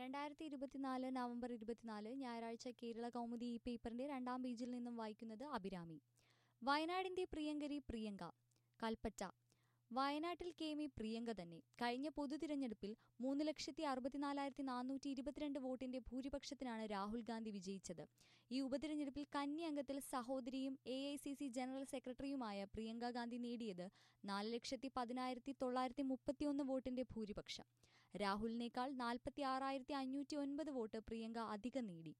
രണ്ടായിരത്തി ഇരുപത്തിനാല് നവംബർ ഇരുപത്തിനാല് ഞായറാഴ്ച കേരള കൗമുദി ഈ പേപ്പറിന്റെ രണ്ടാം പേജിൽ നിന്നും വായിക്കുന്നത് അഭിരാമി വയനാടിന്റെ പ്രിയങ്കരി പ്രിയങ്ക കൽപ്പറ്റ വയനാട്ടിൽ കെ എം പ്രിയങ്ക തന്നെ കഴിഞ്ഞ പൊതു തിരഞ്ഞെടുപ്പിൽ മൂന്ന് ലക്ഷത്തി അറുപത്തിനാലായിരത്തി നാനൂറ്റി ഇരുപത്തിരണ്ട് വോട്ടിന്റെ ഭൂരിപക്ഷത്തിനാണ് രാഹുൽ ഗാന്ധി വിജയിച്ചത് ഈ ഉപതിരഞ്ഞെടുപ്പിൽ കന്നി അംഗത്തിൽ സഹോദരിയും A I C C general സെക്രട്ടറിയുമായ പ്രിയങ്ക ഗാന്ധി നേടിയത് നാല് ലക്ഷത്തി പതിനായിരത്തി തൊള്ളായിരത്തി മുപ്പത്തിയൊന്ന് വോട്ടിന്റെ ഭൂരിപക്ഷം രാഹുലിനേക്കാൾ നാൽപ്പത്തി ആറായിരത്തി അഞ്ഞൂറ്റി ഒൻപത് വോട്ട് പ്രിയങ്ക അധികം നേടി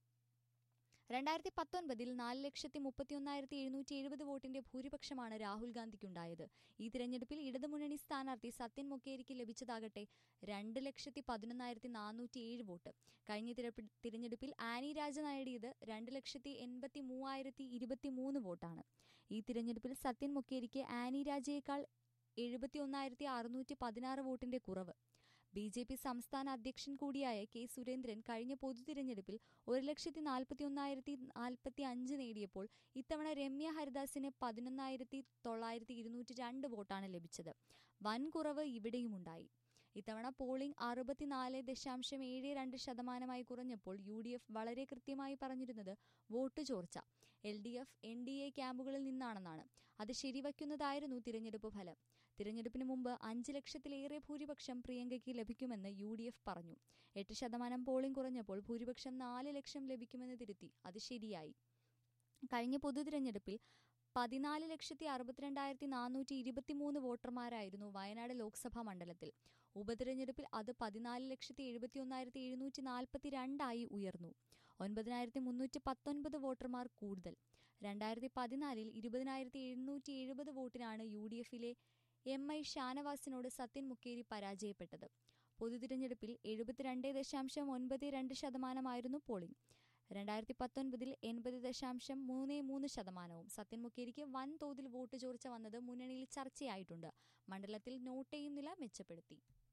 രണ്ടായിരത്തി പത്തൊൻപതിൽ നാല് ലക്ഷത്തി മുപ്പത്തിയൊന്നായിരത്തി എഴുന്നൂറ്റി എഴുപത് വോട്ടിന്റെ ഭൂരിപക്ഷമാണ് രാഹുൽ ഗാന്ധിക്കുണ്ടായത് ഈ തിരഞ്ഞെടുപ്പിൽ ഇടതുമുന്നണി സ്ഥാനാർത്ഥി സത്യൻ മൊക്കേരിക്ക് ലഭിച്ചതാകട്ടെ രണ്ട് ലക്ഷത്തി പതിനൊന്നായിരത്തി നാനൂറ്റി ഏഴ് വോട്ട് കഴിഞ്ഞ തിരപ്പി- തിരഞ്ഞെടുപ്പിൽ ആനി രാജ നേടിയത് രണ്ട് ലക്ഷത്തി എൺപത്തി മൂവായിരത്തി ഇരുപത്തി മൂന്ന് വോട്ടാണ് ഈ തിരഞ്ഞെടുപ്പിൽ സത്യൻ മൊക്കേരിക്ക് ആനി രാജയേക്കാൾ എഴുപത്തി ഒന്നായിരത്തി അറുന്നൂറ്റി പതിനാറ് വോട്ടിന്റെ കുറവ് ബി ജെ പി സംസ്ഥാന അധ്യക്ഷൻ കൂടിയായ കെ സുരേന്ദ്രൻ കഴിഞ്ഞ പൊതു തിരഞ്ഞെടുപ്പിൽ ഒരു ലക്ഷത്തി നാൽപ്പത്തി ഒന്നായിരത്തി നാൽപ്പത്തി അഞ്ച് നേടിയപ്പോൾ ഇത്തവണ രമ്യ ഹരിദാസിന് പതിനൊന്നായിരത്തി തൊള്ളായിരത്തി ഇരുന്നൂറ്റി രണ്ട് വോട്ടാണ് ലഭിച്ചത് വൻ കുറവ് ഇവിടെയുമുണ്ടായി ഇത്തവണ പോളിംഗ് അറുപത്തിനാല് ദശാംശം ഏഴ് രണ്ട് ശതമാനമായി കുറഞ്ഞപ്പോൾ യു ഡി എഫ് വളരെ കൃത്യമായി പറഞ്ഞിരുന്നത് വോട്ട് ചോർച്ച L D F N D A ക്യാമ്പുകളിൽ നിന്നാണെന്നാണ് അത് ശരിവയ്ക്കുന്നതായിരുന്നു തിരഞ്ഞെടുപ്പ് ഫലം തിരഞ്ഞെടുപ്പിന് മുമ്പ് അഞ്ച് ലക്ഷത്തിലേറെ ഭൂരിപക്ഷം പ്രിയങ്കയ്ക്ക് ലഭിക്കുമെന്ന് യു ഡി എഫ് പറഞ്ഞു എട്ട് ശതമാനം പോളിംഗ് കുറഞ്ഞപ്പോൾ ഭൂരിപക്ഷം നാല് ലക്ഷം ലഭിക്കുമെന്ന് തിരുത്തി അത് ശരിയായി കഴിഞ്ഞ പൊതു തിരഞ്ഞെടുപ്പിൽ പതിനാല് ലക്ഷത്തി അറുപത്തിരണ്ടായിരത്തി നാനൂറ്റി ഇരുപത്തിമൂന്ന് വോട്ടർമാരായിരുന്നു വയനാട് ലോക്സഭാ മണ്ഡലത്തിൽ ഉപതിരഞ്ഞെടുപ്പിൽ അത് പതിനാല് ലക്ഷത്തി എഴുപത്തി ഒന്നായിരത്തി എഴുന്നൂറ്റി നാൽപ്പത്തി രണ്ടായി ഉയർന്നു ഒൻപതിനായിരത്തി മുന്നൂറ്റി പത്തൊൻപത് വോട്ടർമാർ കൂടുതൽ രണ്ടായിരത്തി പതിനാലിൽ ഇരുപതിനായിരത്തി എഴുന്നൂറ്റി എഴുപത് വോട്ടിനാണ് യു ഡി എഫിലെ എം ഐ ഷാനവാസിനോട് സത്യൻ മുക്കേരി പരാജയപ്പെട്ടത് പൊതുതിരഞ്ഞെടുപ്പിൽ എഴുപത്തിരണ്ട് ദശാംശം ഒൻപത് രണ്ട് ശതമാനമായിരുന്നു പോളിംഗ് രണ്ടായിരത്തി പത്തൊൻപതിൽ എൺപത് ദശാംശം മൂന്ന് മൂന്ന് ശതമാനവും സത്യൻ മുക്കേരിക്ക് വൻതോതിൽ വോട്ട് ചോർച്ച വന്നത് മുന്നണിയിൽ ചർച്ചയായിട്ടുണ്ട് മണ്ഡലത്തിൽ നോട്ടയും നില മെച്ചപ്പെടുത്തി